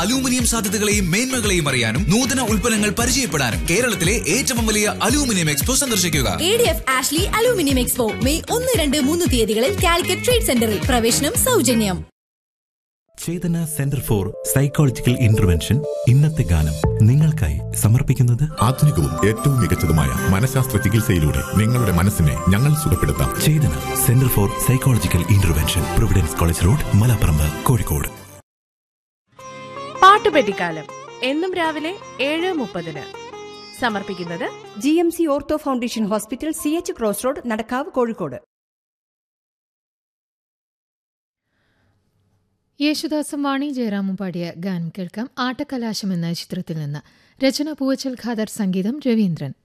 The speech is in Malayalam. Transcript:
അലൂമിനിയം സാധ്യതകളെയും മേന്മകളെയും അറിയാനും നൂതന ഉൽപ്പന്നങ്ങൾ പരിചയപ്പെടാനും കേരളത്തിലെ ഏറ്റവും വലിയ അലൂമിനിയം എക്സ്പോ സന്ദർശിക്കുക A D F Ashley aluminium expo May ഒന്ന് രണ്ട് മൂന്ന് തീയതികളിൽ കാലിക്കറ്റ് ട്രേഡ് സെന്ററിൽ പ്രവേശനം സൗജന്യം Chetana centre for psychological intervention ഇന്നത്തെ ഗാനം നിങ്ങൾക്കായി സമർപ്പിക്കുന്നത് ആധുനികവും ഏറ്റവും മികച്ചതുമായ മനഃശാസ്ത്ര ചികിത്സയിലൂടെ നിങ്ങളുടെ മനസ്സിനെ ഞങ്ങൾ സുഖപ്പെടുത്താം Chetana centre for psychological intervention providence college road Malaparamba Kozhikode Pattupettikkalam എന്നും രാവിലെ ഏഴ് മുപ്പതിന് സമർപ്പിക്കുന്നത് G M C ortho foundation hospital C H cross road Nadakkavu Kozhikode യേശുദാസും വാണി ജയറാമും പാടിയ ഗാനം കേൾക്കാം ആട്ടക്കലാശം എന്ന ചിത്രത്തിൽ നിന്ന് രചന പൂവച്ചൽ ഖാദർ സംഗീതം രവീന്ദ്രൻ